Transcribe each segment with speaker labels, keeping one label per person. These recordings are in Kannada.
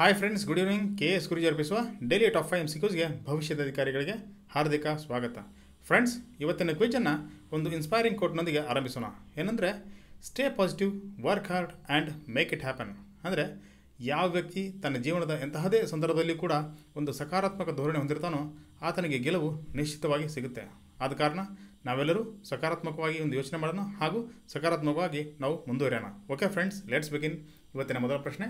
Speaker 1: hi friends good evening K S Guruji ಅರ್ಪಿಸುವ ಡೈಲಿ ಟಾಪ್ ಫೈವ್ ಸಿಕ್ಯೂಸ್ಗೆ ಭವಿಷ್ಯದ ಅಧಿಕಾರಿಗಳಿಗೆ ಹಾರ್ದಿಕ ಸ್ವಾಗತ ಫ್ರೆಂಡ್ಸ್ ಇವತ್ತಿನ ಕ್ವಿಜನ್ನು ಒಂದು ಇನ್ಸ್ಪೈರಿಂಗ್ ಕೋಟ್ನೊಂದಿಗೆ ಆರಂಭಿಸೋಣ ಏನಂದರೆ stay positive work hard and make it happen ಅಂದರೆ ಯಾವ ವ್ಯಕ್ತಿ ತನ್ನ ಜೀವನದ ಎಂತಹದೇ ಸಂದರ್ಭದಲ್ಲಿ ಕೂಡ ಒಂದು ಸಕಾರಾತ್ಮಕ ಧೋರಣೆ ಹೊಂದಿರ್ತಾನೋ ಆತನಿಗೆ ಗೆಲುವು ನಿಶ್ಚಿತವಾಗಿ ಸಿಗುತ್ತೆ ಆದ ಕಾರಣ ನಾವೆಲ್ಲರೂ ಸಕಾರಾತ್ಮಕವಾಗಿ ಒಂದು ಯೋಚನೆ ಮಾಡೋಣ ಹಾಗೂ ಸಕಾರಾತ್ಮಕವಾಗಿ ನಾವು ಮುಂದುವರಿಯೋಣ ಓಕೆ ಫ್ರೆಂಡ್ಸ್ ಲೆಟ್ಸ್ ಬಿಗಿನ್ ಇವತ್ತಿನ ಮೊದಲ ಪ್ರಶ್ನೆ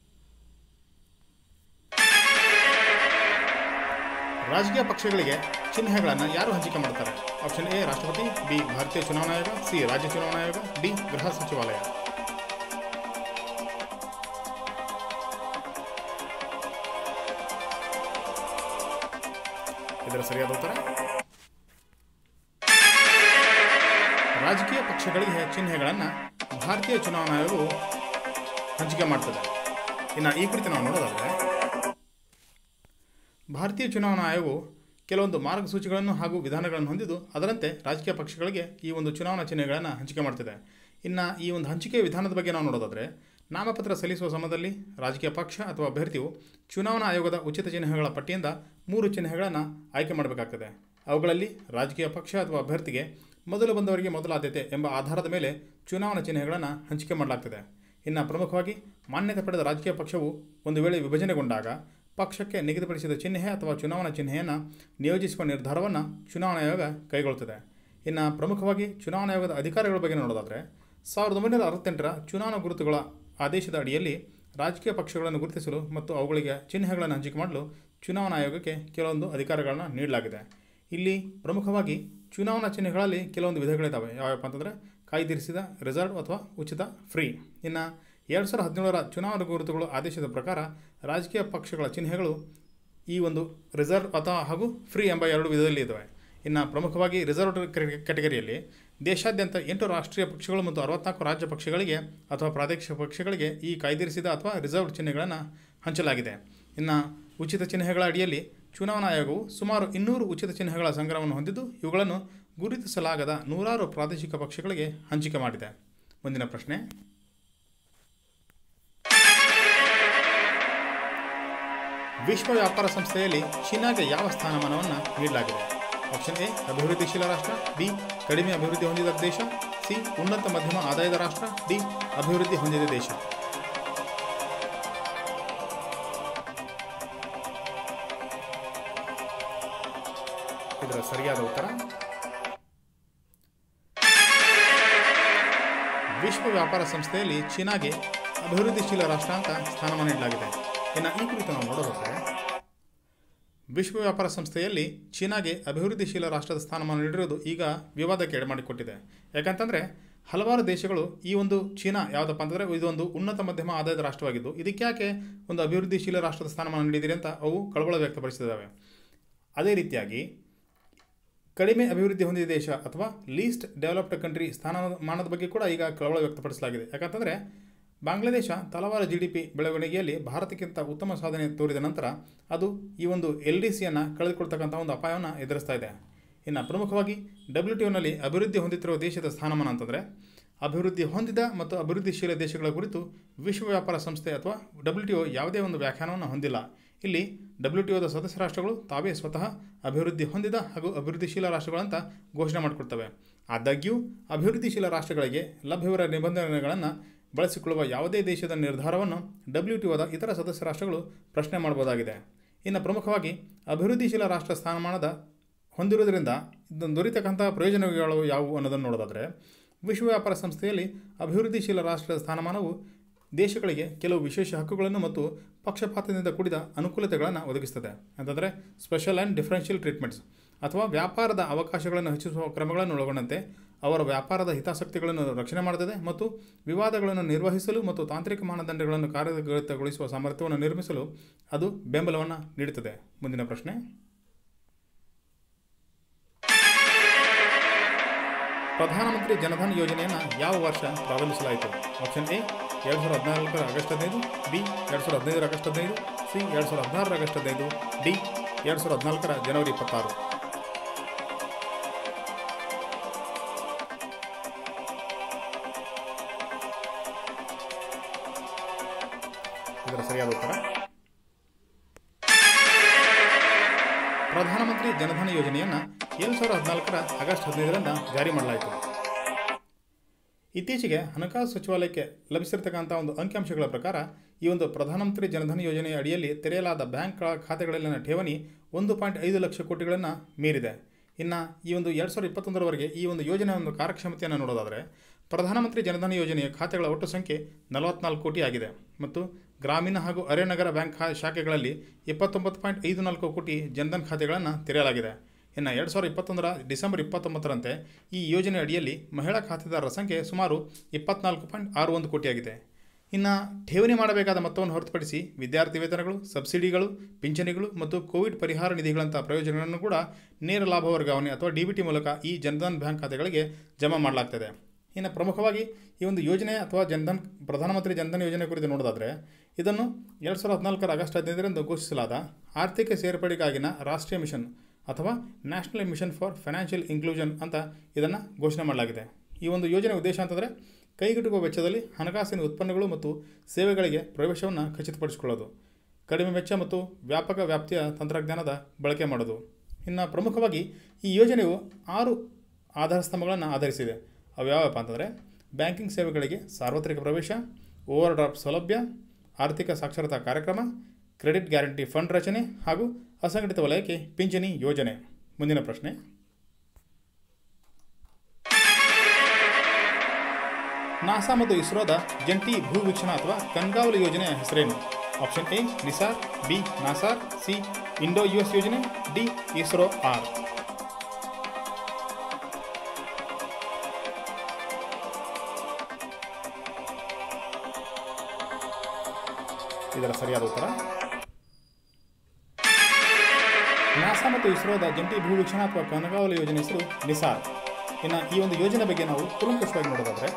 Speaker 1: ರಾಜಕೀಯ ಪಕ್ಷಗಳಿಗೆ ಚಿಹ್ನೆಗಳನ್ನು ಯಾರು ಹಂಚಿಕೆ ಮಾಡ್ತಾರೆ ಆಪ್ಷನ್ ಎ ರಾಷ್ಟ್ರಪತಿ ಬಿ ಭಾರತೀಯ ಚುನಾವಣಾ ಆಯೋಗ ಸಿ ರಾಜ್ಯ ಚುನಾವಣಾ ಆಯೋಗ ಡಿ ಗೃಹ ಸಚಿವಾಲಯ ಇದರ ಸರಿಯಾದ ಉತ್ತರ ರಾಜಕೀಯ ಪಕ್ಷಗಳಿಗೆ ಚಿಹ್ನೆಗಳನ್ನು ಭಾರತೀಯ ಚುನಾವಣಾ ಆಯೋಗವು ಹಂಚಿಕೆ ಮಾಡ್ತದೆ ಇನ್ನು ಈ ಕುರಿತು ನಾವು ನೋಡೋದಾದರೆ ಭಾರತೀಯ ಚುನಾವಣಾ ಆಯೋಗವು ಕೆಲವೊಂದು ಮಾರ್ಗಸೂಚಿಗಳನ್ನು ಹಾಗೂ ವಿಧಾನಗಳನ್ನು ಹೊಂದಿದ್ದು ಅದರಂತೆ ರಾಜಕೀಯ ಪಕ್ಷಗಳಿಗೆ ಈ ಒಂದು ಚುನಾವಣಾ ಚಿಹ್ನೆಗಳನ್ನು ಹಂಚಿಕೆ ಮಾಡ್ತಿದೆ ಇನ್ನು ಈ ಒಂದು ಹಂಚಿಕೆ ವಿಧಾನದ ಬಗ್ಗೆ ನಾವು ನೋಡೋದಾದರೆ ನಾಮಪತ್ರ ಸಲ್ಲಿಸುವ ಸಮಯದಲ್ಲಿ ರಾಜಕೀಯ ಪಕ್ಷ ಅಥವಾ ಅಭ್ಯರ್ಥಿಯು ಚುನಾವಣಾ ಆಯೋಗದ ಉಚಿತ ಚಿಹ್ನೆಗಳ ಪಟ್ಟಿಯಿಂದ ಮೂರು ಚಿಹ್ನೆಗಳನ್ನು ಆಯ್ಕೆ ಮಾಡಬೇಕಾಗ್ತದೆ ಅವುಗಳಲ್ಲಿ ರಾಜಕೀಯ ಪಕ್ಷ ಅಥವಾ ಅಭ್ಯರ್ಥಿಗೆ ಮೊದಲು ಬಂದವರಿಗೆ ಮೊದಲ ಆದ್ಯತೆ ಎಂಬ ಆಧಾರದ ಮೇಲೆ ಚುನಾವಣಾ ಚಿಹ್ನೆಗಳನ್ನು ಹಂಚಿಕೆ ಮಾಡಲಾಗ್ತದೆ ಇನ್ನು ಪ್ರಮುಖವಾಗಿ ಮಾನ್ಯತೆ ಪಡೆದ ರಾಜಕೀಯ ಪಕ್ಷವು ಒಂದು ವೇಳೆ ವಿಭಜನೆಗೊಂಡಾಗ ಪಕ್ಷಕ್ಕೆ ನಿಗದಿಪಡಿಸಿದ ಚಿಹ್ನೆ ಅಥವಾ ಚುನಾವಣಾ ಚಿಹ್ನೆಯನ್ನು ನಿಯೋಜಿಸುವ ನಿರ್ಧಾರವನ್ನು ಚುನಾವಣಾ ಆಯೋಗ ಕೈಗೊಳ್ಳುತ್ತದೆ ಇನ್ನು ಪ್ರಮುಖವಾಗಿ ಚುನಾವಣಾ ಆಯೋಗದ ಅಧಿಕಾರಿಗಳ ಬಗ್ಗೆ ನೋಡೋದಾದರೆ ಸಾವಿರದ ಒಂಬೈನೂರ ಅರವತ್ತೆಂಟರ ಚುನಾವಣಾ ಗುರುತುಗಳ ಆದೇಶದ ಅಡಿಯಲ್ಲಿ ರಾಜಕೀಯ ಪಕ್ಷಗಳನ್ನು ಗುರುತಿಸಲು ಮತ್ತು ಅವುಗಳಿಗೆ ಚಿಹ್ನೆಗಳನ್ನು ಹಂಚಿಕೆ ಮಾಡಲು ಚುನಾವಣಾ ಆಯೋಗಕ್ಕೆ ಕೆಲವೊಂದು ಅಧಿಕಾರಗಳನ್ನು ನೀಡಲಾಗಿದೆ ಇಲ್ಲಿ ಪ್ರಮುಖವಾಗಿ ಚುನಾವಣಾ ಚಿಹ್ನೆಗಳಲ್ಲಿ ಕೆಲವೊಂದು ವಿಧಗಳಿದ್ದಾವೆ ಯಾವ್ಯಾವ ಅಂತಂದರೆ ಕಾಯ್ದಿರಿಸಿದ ರಿಸರ್ವ್ ಅಥವಾ ಉಚಿತ ಫ್ರೀ ಇನ್ನು ಎರಡು ಸಾವಿರದ ಹದಿನೇಳರ ಚುನಾವಣಾ ಗುರುತುಗಳು ಆದೇಶದ ಪ್ರಕಾರ ರಾಜಕೀಯ ಪಕ್ಷಗಳ ಚಿಹ್ನೆಗಳು ಈ ಒಂದು ರಿಸರ್ವ್ ಅಥವಾ ಹಾಗೂ ಫ್ರೀ ಎಂಬ ಎರಡು ವಿಧದಲ್ಲಿ ಇದ್ದಾವೆ ಇನ್ನು ಪ್ರಮುಖವಾಗಿ ರಿಸರ್ವ್ ಕ್ಯಾಟಗರಿಯಲ್ಲಿ ದೇಶಾದ್ಯಂತ ಎಂಟು ರಾಷ್ಟ್ರೀಯ ಪಕ್ಷಗಳು ಮತ್ತು ಅರವತ್ನಾಲ್ಕು ರಾಜ್ಯ ಪಕ್ಷಗಳಿಗೆ ಅಥವಾ ಪ್ರಾದೇಶಿಕ ಪಕ್ಷಗಳಿಗೆ ಈ ಕಾಯ್ದಿರಿಸಿದ ಅಥವಾ ರಿಸರ್ವ್ ಚಿಹ್ನೆಗಳನ್ನು ಹಂಚಲಾಗಿದೆ ಇನ್ನು ಉಚಿತ ಚಿಹ್ನೆಗಳ ಅಡಿಯಲ್ಲಿ ಚುನಾವಣಾ ಆಯೋಗವು ಸುಮಾರು ಇನ್ನೂರು ಉಚಿತ ಚಿಹ್ನೆಗಳ ಸಂಗ್ರಹವನ್ನು ಹೊಂದಿದ್ದು ಇವುಗಳನ್ನು ಗುರುತಿಸಲಾಗದ ನೂರಾರು ಪ್ರಾದೇಶಿಕ ಪಕ್ಷಗಳಿಗೆ ಹಂಚಿಕೆ ಮಾಡಿದೆ ಮುಂದಿನ ಪ್ರಶ್ನೆ ವಿಶ್ವ ವ್ಯಾಪಾರ ಸಂಸ್ಥೆಯಲ್ಲಿ ಚೀನಾಗೆ ಯಾವ ಸ್ಥಾನಮಾನವನ್ನು ನೀಡಲಾಗಿದೆ ಆಪ್ಷನ್ ಎ ಅಭಿವೃದ್ಧಿಶೀಲ ರಾಷ್ಟ್ರ ಬಿ ಕಡಿಮೆ ಅಭಿವೃದ್ಧಿ ಹೊಂದಿದ ದೇಶ ಸಿ ಉನ್ನತ ಮಧ್ಯಮ ಆದಾಯದ ರಾಷ್ಟ್ರ ಡಿ ಅಭಿವೃದ್ಧಿ ಹೊಂದಿದ ದೇಶ ಇದರ ಸರಿಯಾದ ಉತ್ತರ ವಿಶ್ವ ವ್ಯಾಪಾರ ಸಂಸ್ಥೆಯಲ್ಲಿ ಚೀನಾಗೆ ಅಭಿವೃದ್ಧಿಶೀಲ ರಾಷ್ಟ್ರ ಅಂತ ಸ್ಥಾನಮಾನ ನೀಡಲಾಗಿದೆ ಇನ್ನು ಈ ಕುರಿತು ನಾವು ನೋಡೋದಾದರೆ ವಿಶ್ವ ವ್ಯಾಪಾರ ಸಂಸ್ಥೆಯಲ್ಲಿ ಚೀನಾಗೆ ಅಭಿವೃದ್ಧಿಶೀಲ ರಾಷ್ಟ್ರದ ಸ್ಥಾನಮಾನ ನೀಡಿರುವುದು ಈಗ ವಿವಾದಕ್ಕೆ ಎಡೆಮಾಡಿಕೊಟ್ಟಿದೆ ಯಾಕಂತಂದರೆ ಹಲವಾರು ದೇಶಗಳು ಈ ಒಂದು ಚೀನಾ ಯಾವುದಪ್ಪ ಅಂತಂದರೆ ಇದೊಂದು ಉನ್ನತ ಮಧ್ಯಮ ಆದಾಯದ ರಾಷ್ಟ್ರವಾಗಿದ್ದು ಇದಕ್ಕೆ ಯಾಕೆ ಒಂದು ಅಭಿವೃದ್ಧಿಶೀಲ ರಾಷ್ಟ್ರದ ಸ್ಥಾನಮಾನ ನೀಡಿದಿರಿ ಅಂತ ಅವು ಕಳವಳ ವ್ಯಕ್ತಪಡಿಸಿದ್ದಾವೆ ಅದೇ ರೀತಿಯಾಗಿ ಕಡಿಮೆ ಅಭಿವೃದ್ಧಿ ಹೊಂದಿದ ದೇಶ ಅಥವಾ ಲೀಸ್ಟ್ ಡೆವಲಪ್ಡ್ ಕಂಟ್ರಿ ಸ್ಥಾನಮಾನದ ಬಗ್ಗೆ ಕೂಡ ಈಗ ಕಳವಳ ವ್ಯಕ್ತಪಡಿಸಲಾಗಿದೆ ಯಾಕಂತಂದರೆ ಬಾಂಗ್ಲಾದೇಶ ತಲವಾರು ಜಿ ಡಿ ಪಿ ಬೆಳವಣಿಗೆಯಲ್ಲಿ ಭಾರತಕ್ಕಿಂತ ಉತ್ತಮ ಸಾಧನೆ ತೋರಿದ ನಂತರ ಅದು ಈ ಒಂದು ಎಲ್ ಡಿ ಸಿಯನ್ನು ಕಳೆದುಕೊಳ್ತಕ್ಕಂಥ ಒಂದು ಅಪಾಯವನ್ನು ಎದುರಿಸ್ತಾ ಇದೆ ಇನ್ನು ಪ್ರಮುಖವಾಗಿ ಡಬ್ಲ್ಯೂ ಟಿ ಒನಲ್ಲಿ ಅಭಿವೃದ್ಧಿ ಹೊಂದುತ್ತಿರುವ ದೇಶದ ಸ್ಥಾನಮಾನ ಅಂತಂದರೆ ಅಭಿವೃದ್ಧಿ ಹೊಂದಿದ ಮತ್ತು ಅಭಿವೃದ್ಧಿಶೀಲ ದೇಶಗಳ ಕುರಿತು ವಿಶ್ವ ವ್ಯಾಪಾರ ಸಂಸ್ಥೆ ಅಥವಾ ಡಬ್ಲ್ಯೂ ಟಿ ಒ ಯಾವುದೇ ಒಂದು ವ್ಯಾಖ್ಯಾನವನ್ನು ಹೊಂದಿಲ್ಲ ಇಲ್ಲಿ ಡಬ್ಲ್ಯೂ ಟಿ ಒದ ಸದಸ್ಯ ರಾಷ್ಟ್ರಗಳು ತಾವೇ ಸ್ವತಃ ಅಭಿವೃದ್ಧಿ ಹೊಂದಿದ ಹಾಗೂ ಅಭಿವೃದ್ಧಿಶೀಲ ರಾಷ್ಟ್ರಗಳಂತ ಘೋಷಣೆ ಮಾಡಿಕೊಡ್ತವೆ ಆದಾಗ್ಯೂ ಅಭಿವೃದ್ಧಿಶೀಲ ರಾಷ್ಟ್ರಗಳಿಗೆ ಲಭ್ಯವಿರುವ ನಿಬಂಧನೆಗಳನ್ನು ಬಳಸಿಕೊಳ್ಳುವ ಯಾವುದೇ ದೇಶದ ನಿರ್ಧಾರವನ್ನು ಡಬ್ಲ್ಯೂ ಟಿ ಒದ ಇತರ ಸದಸ್ಯ ರಾಷ್ಟ್ರಗಳು ಪ್ರಶ್ನೆ ಮಾಡಬಹುದಾಗಿದೆ ಇನ್ನು ಪ್ರಮುಖವಾಗಿ ಅಭಿವೃದ್ಧಿಶೀಲ ರಾಷ್ಟ್ರ ಸ್ಥಾನಮಾನದ ಹೊಂದಿರುವುದರಿಂದ ಇದನ್ನು ದೊರೆತಕ್ಕಂಥ ಪ್ರಯೋಜನಗಳು ಯಾವುವು ಅನ್ನೋದನ್ನು ನೋಡೋದಾದರೆ ವಿಶ್ವ ವ್ಯಾಪಾರ ಸಂಸ್ಥೆಯಲ್ಲಿ ಅಭಿವೃದ್ಧಿಶೀಲ ರಾಷ್ಟ್ರದ ಸ್ಥಾನಮಾನವು ದೇಶಗಳಿಗೆ ಕೆಲವು ವಿಶೇಷ ಹಕ್ಕುಗಳನ್ನು ಮತ್ತು ಪಕ್ಷಪಾತದಿಂದ ಕೂಡಿದ ಅನುಕೂಲತೆಗಳನ್ನು ಒದಗಿಸ್ತದೆ ಅಂತಂದರೆ ಸ್ಪೆಷಲ್ ಆ್ಯಂಡ್ ಡಿಫರೆನ್ಷಿಯಲ್ ಟ್ರೀಟ್ಮೆಂಟ್ಸ್ ಅಥವಾ ವ್ಯಾಪಾರದ ಅವಕಾಶಗಳನ್ನು ಹೆಚ್ಚಿಸುವ ಕ್ರಮಗಳನ್ನು ಒಳಗೊಂಡಂತೆ ಅವರ ವ್ಯಾಪಾರದ ಹಿತಾಸಕ್ತಿಗಳನ್ನು ರಕ್ಷಣೆ ಮಾಡುತ್ತದೆ ಮತ್ತು ವಿವಾದಗಳನ್ನು ನಿರ್ವಹಿಸಲು ಮತ್ತು ತಾಂತ್ರಿಕ ಮಾನದಂಡಗಳನ್ನು ಕಾರ್ಯಗತಗೊಳಿಸುವ ಸಾಮರ್ಥ್ಯವನ್ನು ನಿರ್ಮಿಸಲು ಅದು ಬೆಂಬಲವನ್ನು ನೀಡುತ್ತದೆ ಮುಂದಿನ ಪ್ರಶ್ನೆ ಪ್ರಧಾನಮಂತ್ರಿ ಜನಧನ್ ಯೋಜನೆಯನ್ನು ಯಾವ ವರ್ಷ ಪ್ರಾರಂಭಿಸಲಾಯಿತು ಆಪ್ಷನ್ ಎ ಎರಡು ಸಾವಿರದ ಹದಿನಾಲ್ಕರ ಆಗಸ್ಟ್ ಹದಿನೈದು ಬಿ ಎರಡು ಸಾವಿರದ ಹದಿನೈದರ ಆಗಸ್ಟ್ ಹದಿನೈದು ಸಿ ಎರಡು ಸಾವಿರದ ಹದಿನಾರರ ಆಗಸ್ಟ್ ಹದಿನೈದು ಡಿ ಎರಡು ಸಾವಿರದ ಹದಿನಾಲ್ಕರ ಜನವರಿ ಇಪ್ಪತ್ತಾರು ಇದರ ಸರಿಯಾದ ಉತ್ತರ ಪ್ರಧಾನಮಂತ್ರಿ ಜನಧನ ಯೋಜನೆಯನ್ನು ಎರಡು ಸಾವಿರದ ಹದಿನಾಲ್ಕರ ಆಗಸ್ಟ್ ಹದಿನೈದರಿಂದ ಜಾರಿ ಮಾಡಲಾಯಿತು ಇತ್ತೀಚೆಗೆ ಹಣಕಾಸು ಸಚಿವಾಲಯಕ್ಕೆ ಲಭಿಸಿರ್ತಕ್ಕಂಥ ಒಂದು ಅಂಕಿಅಂಶಗಳ ಪ್ರಕಾರ ಈ ಒಂದು ಪ್ರಧಾನಮಂತ್ರಿ ಜನಧನ ಯೋಜನೆಯ ಅಡಿಯಲ್ಲಿ ತೆರೆಯಲಾದ ಬ್ಯಾಂಕ್ ಖಾತೆಗಳಲ್ಲಿನ ಠೇವಣಿ ಒಂದು ಪಾಯಿಂಟ್ ಐದು ಲಕ್ಷ ಕೋಟಿಗಳನ್ನು ಮೀರಿದೆ ಇನ್ನು ಈ ಒಂದು ಎರಡು ಸಾವಿರದ ಇಪ್ಪತ್ತೊಂದರವರೆಗೆ ಈ ಒಂದು ಯೋಜನೆಯ ಒಂದು ಕಾರ್ಯಕ್ಷಮತೆಯನ್ನು ನೋಡೋದಾದರೆ ಪ್ರಧಾನಮಂತ್ರಿ ಜನಧನ ಯೋಜನೆಯ ಖಾತೆಗಳ ಒಟ್ಟು ಸಂಖ್ಯೆ ನಲವತ್ನಾಲ್ಕು ಕೋಟಿ ಆಗಿದೆ ಮತ್ತು ಗ್ರಾಮೀಣ ಹಾಗೂ ಅರೆನಗರ ಬ್ಯಾಂಕ್ ಖಾ ಶಾಖೆಗಳಲ್ಲಿ ಇಪ್ಪತ್ತೊಂಬತ್ತು ಪಾಯಿಂಟ್ ಐದು ನಾಲ್ಕು ಕೋಟಿ ಜನ್ಧನ್ ಖಾತೆಗಳನ್ನು ತೆರೆಯಲಾಗಿದೆ ಇನ್ನು ಎರಡು ಸಾವಿರದ ಇಪ್ಪತ್ತೊಂದರ ಡಿಸೆಂಬರ್ ಇಪ್ಪತ್ತೊಂಬತ್ತರಂತೆ ಈ ಯೋಜನೆ ಅಡಿಯಲ್ಲಿ ಮಹಿಳಾ ಖಾತೆದಾರರ ಸಂಖ್ಯೆ ಸುಮಾರು ಇಪ್ಪತ್ನಾಲ್ಕು ಪಾಯಿಂಟ್ ಆರು ಒಂದು ಕೋಟಿಯಾಗಿದೆ ಇನ್ನು ಠೇವಣಿ ಮಾಡಬೇಕಾದ ಮೊತ್ತವನ್ನು ಹೊರತುಪಡಿಸಿ ವಿದ್ಯಾರ್ಥಿ ವೇತನಗಳು ಸಬ್ಸಿಡಿಗಳು ಪಿಂಚಣಿಗಳು ಮತ್ತು ಕೋವಿಡ್ ಪರಿಹಾರ ನಿಧಿಗಳಂಥ ಪ್ರಯೋಜನಗಳನ್ನು ಕೂಡ ನೇರ ಲಾಭ ವರ್ಗಾವಣೆ ಅಥವಾ ಡಿ ಬಿ ಟಿ ಮೂಲಕ ಈ ಜನ್ಧನ್ ಬ್ಯಾಂಕ್ ಖಾತೆಗಳಿಗೆ ಜಮಾ ಮಾಡಲಾಗ್ತದೆ ಇನ್ನು ಪ್ರಮುಖವಾಗಿ ಈ ಒಂದು ಯೋಜನೆ ಅಥವಾ ಜನ್ಧನ್ ಪ್ರಧಾನಮಂತ್ರಿ ಜನ್ಧನ್ ಯೋಜನೆ ಕುರಿತು ನೋಡೋದಾದರೆ ಇದನ್ನು ಎರಡು ಸಾವಿರದ ಹದಿನಾಲ್ಕರ ಆಗಸ್ಟ್ ಹದಿನೈದರಂದು ಘೋಷಿಸಲಾದ ಆರ್ಥಿಕ ಸೇರ್ಪಡೆಗಾಗಿನ ರಾಷ್ಟ್ರೀಯ ಮಿಷನ್ ಅಥವಾ national mission for financial inclusion ಅಂತ ಇದನ್ನು ಘೋಷಣೆ ಮಾಡಲಾಗಿದೆ ಈ ಒಂದು ಯೋಜನೆ ಉದ್ದೇಶ ಅಂತಂದರೆ ಕೈಗೆಟುಕುವ ವೆಚ್ಚದಲ್ಲಿ ಹಣಕಾಸಿನ ಉತ್ಪನ್ನಗಳು ಮತ್ತು ಸೇವೆಗಳಿಗೆ ಪ್ರವೇಶವನ್ನು ಖಚಿತಪಡಿಸಿಕೊಳ್ಳೋದು ಕಡಿಮೆ ವೆಚ್ಚ ಮತ್ತು ವ್ಯಾಪಕ ವ್ಯಾಪ್ತಿಯ ತಂತ್ರಜ್ಞಾನದ ಬಳಕೆ ಮಾಡೋದು ಇನ್ನು ಪ್ರಮುಖವಾಗಿ ಈ ಯೋಜನೆಯು ಆರು ಆಧಾರ ಸ್ತಂಭಗಳನ್ನು ಆಧರಿಸಿದೆ ಅವು ಯಾವಪ್ಪ ಅಂತಂದರೆ ಬ್ಯಾಂಕಿಂಗ್ ಸೇವೆಗಳಿಗೆ ಸಾರ್ವತ್ರಿಕ ಪ್ರವೇಶ ಓವರ್ ಡ್ರಾಫ್ಟ್ ಸೌಲಭ್ಯ ಆರ್ಥಿಕ ಸಾಕ್ಷರತಾ ಕಾರ್ಯಕ್ರಮ ಕ್ರೆಡಿಟ್ ಗ್ಯಾರಂಟಿ ಫಂಡ್ ರಚನೆ ಹಾಗೂ ಅಸಂಘಟಿತ ವಲಯಕ್ಕೆ ಪಿಂಚಣಿ ಯೋಜನೆ ಮುಂದಿನ ಪ್ರಶ್ನೆ ನಾಸಾ ಮತ್ತು ಇಸ್ರೋದ ಜಂಟಿ ಭೂವೀಕ್ಷಣಾ ಅಥವಾ ಕಣ್ಗಾವಲು ಯೋಜನೆಯ ಹೆಸರೇನು ಆಪ್ಷನ್ ಎ ನಿಸಾರ್ ಬಿ ನಾಸಾರ್ ಸಿ ಇಂಡೋ ಯು ಎಸ್ ಯೋಜನೆ ಡಿ ಇಸ್ರೋ ಆರ್ ಇದರ ಸರಿಯಾದ ಉತ್ತರ ನಾಸಾ ಮತ್ತು ಇಸ್ರೋದ ಜಂಟಿ ಭೂವೀಕ್ಷಣಾ ಅಥವಾ ಕಣ್ಗಾವಲು ಯೋಜನೆ ಹೆಸರು ನಿಸಾರ್ ಇನ್ನು ಈ ಒಂದು ಯೋಜನೆ ಬಗ್ಗೆ ನಾವು ಕೂಲಂಕಷವಾಗಿ ನೋಡೋದಾದರೆ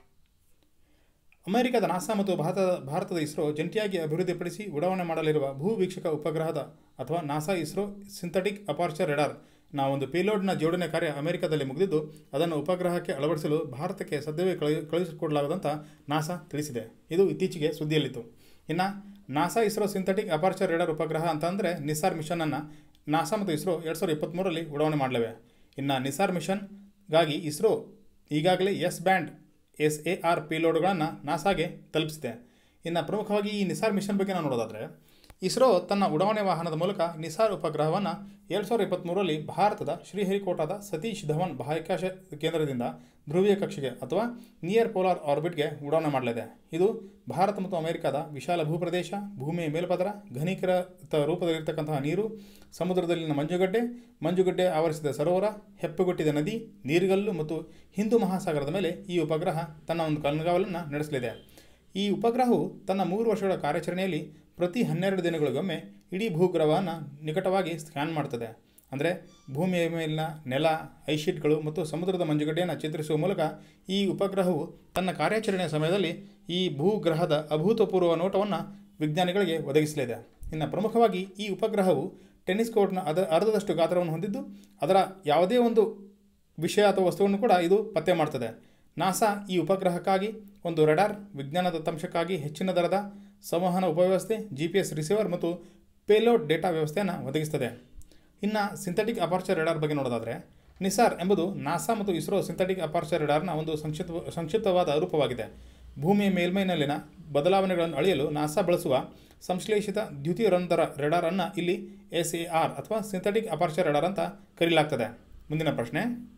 Speaker 1: ಅಮೆರಿಕದ ನಾಸಾ ಮತ್ತು ಭಾರತದ ಭಾರತದ ಇಸ್ರೋ ಜಂಟಿಯಾಗಿ ಅಭಿವೃದ್ಧಿಪಡಿಸಿ ಉಡಾವಣೆ ಮಾಡಲಿರುವ ಭೂ ವೀಕ್ಷಕ ಉಪಗ್ರಹದ ಅಥವಾ NASA ISRO synthetic aperture radar ನ ಒಂದು ಪೇಲೋಡ್ನ ಜೋಡಣೆ ಕಾರ್ಯ ಅಮೆರಿಕದಲ್ಲಿ ಮುಗಿದಿದ್ದು ಅದನ್ನು ಉಪಗ್ರಹಕ್ಕೆ ಅಳವಡಿಸಲು ಭಾರತಕ್ಕೆ ಸದ್ಯವೇ ಕಳುಹಿ ಕಳುಹಿಸಿಕೊಡಲಾಗುವುದಂತ ನಾಸಾ ತಿಳಿಸಿದೆ ಇದು ಇತ್ತೀಚೆಗೆ ಸುದ್ದಿಯಲ್ಲಿತ್ತು ಇನ್ನು NASA ISRO synthetic aperture radar ಉಪಗ್ರಹ ಅಂತಂದರೆ ನಿಸಾರ್ ಮಿಷನನ್ನು ನಾಸಾ ಮತ್ತು ಇಸ್ರೋ ಎರಡು ಸಾವಿರದ ಇಪ್ಪತ್ತ್ಮೂರರಲ್ಲಿ ಉಡಾವಣೆ ಮಾಡಲಿವೆ ಇನ್ನು ನಿಸಾರ್ ಮಿಷನ್ಗಾಗಿ ಇಸ್ರೋ ಈಗಾಗಲೇ S band S A R ಪೇಲೋಡ್ಗಳನ್ನು ನಾಸಾಗೆ ತಲುಪಿಸಿದೆ ಇನ್ನು ಪ್ರಮುಖವಾಗಿ ಈ ನಿಸಾರ್ ಮಿಷನ್ ಬಗ್ಗೆ ನಾವು ನೋಡೋದಾದರೆ ಇಸ್ರೋ ತನ್ನ ಉಡಾವಣೆ ವಾಹನದ ಮೂಲಕ ನಿಸಾರ್ ಉಪಗ್ರಹವನ್ನು ಎರಡು ಸಾವಿರದ ಇಪ್ಪತ್ತ್ಮೂರರಲ್ಲಿ ಭಾರತದ ಶ್ರೀಹರಿಕೋಟಾದ ಸತೀಶ್ ಧವನ್ ಬಾಹ್ಯಾಕಾಶ ಕೇಂದ್ರದಿಂದ ಧ್ರುವೀಯ ಕಕ್ಷೆಗೆ ಅಥವಾ ನಿಯರ್ ಪೋಲಾರ್ ಆರ್ಬಿಟ್ಗೆ ಉಡಾವಣೆ ಮಾಡಲಿದೆ ಇದು ಭಾರತ ಮತ್ತು ಅಮೆರಿಕದ ವಿಶಾಲ ಭೂಪ್ರದೇಶ ಭೂಮಿಯ ಮೇಲ್ಪದರ ಘನೀಕೃತ ರೂಪದಲ್ಲಿರ್ತಕ್ಕಂತಹ ನೀರು ಸಮುದ್ರದಲ್ಲಿನ ಮಂಜುಗಡ್ಡೆ ಮಂಜುಗಡ್ಡೆ ಆವರಿಸಿದ ಸರೋವರ ಹೆಪ್ಪುಗೊಟ್ಟಿದ ನದಿ ನೀರುಗಲ್ಲು ಮತ್ತು ಹಿಂದೂ ಮಹಾಸಾಗರದ ಮೇಲೆ ಈ ಉಪಗ್ರಹ ತನ್ನ ಒಂದು ಕಣ್ಗಾವಲನ್ನು ನಡೆಸಲಿದೆ ಈ ಉಪಗ್ರಹವು ತನ್ನ ಮೂರು ವರ್ಷಗಳ ಕಾರ್ಯಾಚರಣೆಯಲ್ಲಿ ಪ್ರತಿ ಹನ್ನೆರಡು ದಿನಗಳಿಗೊಮ್ಮೆ ಇಡೀ ಭೂಗ್ರಹವನ್ನು ನಿಕಟವಾಗಿ ಸ್ಕ್ಯಾನ್ ಮಾಡ್ತದೆ ಅಂದರೆ ಭೂಮಿಯ ಮೇಲಿನ ನೆಲ ಐಶೀಟ್ಗಳು ಮತ್ತು ಸಮುದ್ರದ ಮಂಜುಗಡ್ಡೆಯನ್ನು ಚಿತ್ರಿಸುವ ಮೂಲಕ ಈ ಉಪಗ್ರಹವು ತನ್ನ ಕಾರ್ಯಾಚರಣೆಯ ಸಮಯದಲ್ಲಿ ಈ ಭೂಗ್ರಹದ ಅಭೂತಪೂರ್ವ ನೋಟವನ್ನು ವಿಜ್ಞಾನಿಗಳಿಗೆ ಒದಗಿಸಲಿದೆ ಇನ್ನು ಪ್ರಮುಖವಾಗಿ ಈ ಉಪಗ್ರಹವು ಟೆನ್ನಿಸ್ ಕೋರ್ಟ್ನ ಅದ ಅರ್ಧದಷ್ಟು ಗಾತ್ರವನ್ನು ಹೊಂದಿದ್ದು ಅದರ ಯಾವುದೇ ಒಂದು ವಿಷಯ ಅಥವಾ ವಸ್ತುವನ್ನು ಕೂಡ ಇದು ಪತ್ತೆ ಮಾಡ್ತದೆ ನಾಸಾ ಈ ಉಪಗ್ರಹಕ್ಕಾಗಿ ಒಂದು ರೆಡಾರ್ ವಿಜ್ಞಾನ ದತ್ತಾಂಶಕ್ಕಾಗಿ ಹೆಚ್ಚಿನ ದರದ ಸಂವಹನ ಉಪವ್ಯವಸ್ಥೆ ಜಿ ಪಿ ಎಸ್ ರಿಸೀವರ್ ಮತ್ತು ಪೇಲೋಡ್ ಡೇಟಾ ವ್ಯವಸ್ಥೆಯನ್ನು ಒದಗಿಸ್ತದೆ ಇನ್ನು ಸಿಂಥೆಟಿಕ್ ಅಪಾರ್ಚರ್ ರೆಡಾರ್ ಬಗ್ಗೆ ನೋಡೋದಾದರೆ ನಿಸಾರ್ ಎಂಬುದು ನಾಸಾ ಮತ್ತು ಇಸ್ರೋ ಸಿಂಥೆಟಿಕ್ ಅಪಾರ್ಚರ್ ರೆಡಾರ್ನ ಒಂದು ಸಂಕ್ಷಿಪ್ತ ಸಂಕ್ಷಿಪ್ತವಾದ ರೂಪವಾಗಿದೆ ಭೂಮಿಯ ಮೇಲ್ಮೈನಲ್ಲಿನ ಬದಲಾವಣೆಗಳನ್ನು ಅಳೆಯಲು ನಾಸಾ ಬಳಸುವ ಸಂಶ್ಲೇಷಿತ ದ್ಯುತಿರಂತರ ರೆಡಾರ್ ಅನ್ನು ಇಲ್ಲಿ ಎಸ್ ಎ ಆರ್ ಅಥವಾ ಸಿಂಥೆಟಿಕ್ ಅಪಾರ್ಚರ್ ರೆಡಾರ್ ಅಂತ ಕರೆಯಲಾಗ್ತದೆ ಮುಂದಿನ ಪ್ರಶ್ನೆ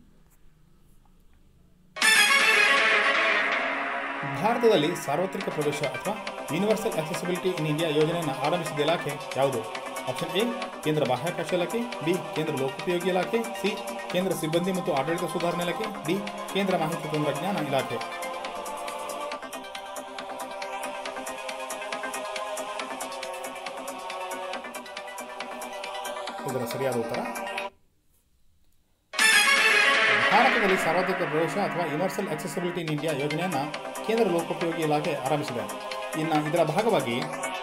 Speaker 1: ಭಾರತದಲ್ಲಿ ಸಾರ್ವತ್ರಿಕ ಪ್ರವೇಶ ಅಥವಾ ಯೂನಿವರ್ಸಲ್ ಅಕ್ಸೆಸಿಬಿಲಿಟಿ ಇನ್ ಇಂಡಿಯಾ ಯೋಜನೆಯನ್ನು ಆರಂಭಿಸಿದ ಇಲಾಖೆ ಯಾವುದು ಆಪ್ಷನ್ ಎ ಕೇಂದ್ರ ಬಾಹ್ಯಾಕಾಶ ಇಲಾಖೆ ಬಿ ಕೇಂದ್ರ ಲೋಕೋಪಯೋಗಿ ಇಲಾಖೆ ಸಿ ಕೇಂದ್ರ ಸಿಬ್ಬಂದಿ ಮತ್ತು ಆಡಳಿತ ಸುಧಾರಣೆ ಇಲಾಖೆ ಡಿ ಕೇಂದ್ರ ಮಾಹಿತಿ ತಂತ್ರಜ್ಞಾನ ಇಲಾಖೆ ಇದರ ಸರಿಯಾದ ಉತ್ತರ ಭಾರತದಲ್ಲಿ ಸಾರ್ವತ್ರಿಕ ಪ್ರವೇಶ ಅಥವಾ ಯೂನಿವರ್ಸಲ್ ಅಕ್ಸೆಸಿಬಿಲಿಟಿ ಇನ್ ಇಂಡಿಯಾ ಯೋಜನೆಯನ್ನು ಕೇಂದ್ರ ಲೋಕೋಪಯೋಗಿ ಇಲಾಖೆ ಆರಂಭಿಸಿದೆ ಇನ್ನು ಇದರ ಭಾಗವಾಗಿ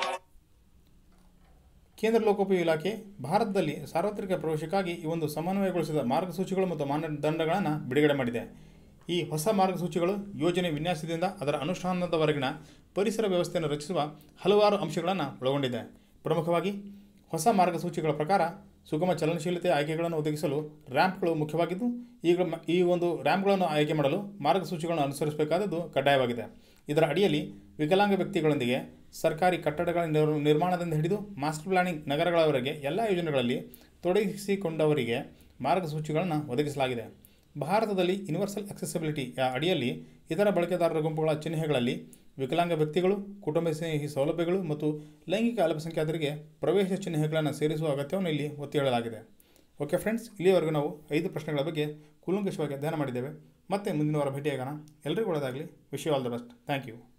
Speaker 1: ಕೇಂದ್ರ ಲೋಕೋಪಯೋಗಿ ಇಲಾಖೆ ಭಾರತದಲ್ಲಿ ಸಾರ್ವತ್ರಿಕ ಪ್ರವೇಶಕ್ಕಾಗಿ ಈ ಒಂದು ಸಮನ್ವಯಗೊಳಿಸಿದ ಮಾರ್ಗಸೂಚಿಗಳು ಮತ್ತು ಮಾನದಂಡಗಳನ್ನು ಬಿಡುಗಡೆ ಮಾಡಿದೆ ಈ ಹೊಸ ಮಾರ್ಗಸೂಚಿಗಳು ಯೋಜನೆ ವಿನ್ಯಾಸದಿಂದ ಅದರ ಅನುಷ್ಠಾನದವರೆಗಿನ ಪರಿಸರ ವ್ಯವಸ್ಥೆಯನ್ನು ರಚಿಸುವ ಹಲವಾರು ಅಂಶಗಳನ್ನು ಒಳಗೊಂಡಿದೆ ಪ್ರಮುಖವಾಗಿ ಹೊಸ ಮಾರ್ಗಸೂಚಿಗಳ ಪ್ರಕಾರ ಸುಗಮ ಚಲನಶೀಲತೆ ಆಯ್ಕೆಗಳನ್ನು ಒದಗಿಸಲು ರ್ಯಾಂಪ್ಗಳು ಮುಖ್ಯವಾಗಿದ್ದು ಈಗ ಮ- ಈ ಒಂದು ರ್ಯಾಂಪ್ಗಳನ್ನು ಆಯ್ಕೆ ಮಾಡಲು ಮಾರ್ಗಸೂಚಿಗಳನ್ನು ಅನುಸರಿಸಬೇಕಾದದ್ದು ಕಡ್ಡಾಯವಾಗಿದೆ ಇದರ ಅಡಿಯಲ್ಲಿ ವಿಕಲಾಂಗ ವ್ಯಕ್ತಿಗಳೊಂದಿಗೆ ಸರ್ಕಾರಿ ಕಟ್ಟಡಗಳ ನಿರ್- ನಿರ್ಮಾಣದಿಂದ ಹಿಡಿದು ಮಾಸ್ಟರ್ ಪ್ಲಾನಿಂಗ್ ನಗರಗಳವರೆಗೆ ಎಲ್ಲ ಯೋಜನೆಗಳಲ್ಲಿ ತೊಡಗಿಸಿಕೊಂಡವರಿಗೆ ಮಾರ್ಗಸೂಚಿಗಳನ್ನು ಒದಗಿಸಲಾಗಿದೆ ಭಾರತದಲ್ಲಿ ಯೂನಿವರ್ಸಲ್ ಅಕ್ಸೆಸಿಬಿಲಿಟಿ ಅಡಿಯಲ್ಲಿ ಇತರ ಬಳಕೆದಾರರ ಗುಂಪುಗಳ ಚಿಹ್ನೆಗಳಲ್ಲಿ ವಿಕಲಾಂಗ ವ್ಯಕ್ತಿಗಳು ಕುಟುಂಬ ಸ್ನೇಹಿ ಸೌಲಭ್ಯಗಳು ಮತ್ತು ಲೈಂಗಿಕ ಅಲ್ಪಸಂಖ್ಯಾತರಿಗೆ ಪ್ರವೇಶ ಚಿಹ್ನೆಗಳನ್ನು ಸೇರಿಸುವ ಅಗತ್ಯವನ್ನು ಇಲ್ಲಿ ಒತ್ತಿ ಹೇಳಲಾಗಿದೆ ಓಕೆ ಫ್ರೆಂಡ್ಸ್ ಇಲ್ಲಿಯವರೆಗೂ ನಾವು ಐದು ಪ್ರಶ್ನೆಗಳ ಬಗ್ಗೆ ಕೂಲಂಕಷವಾಗಿ ಅಧ್ಯಯನ ಮಾಡಿದ್ದೇವೆ ಮತ್ತೆ ಮುಂದಿನ ವಾರ ಭೇಟಿಯಾಗೋಣ ಎಲ್ಲರಿಗೂ ಒಳ್ಳೆಯದಾಗಲಿ wish you all the best thank you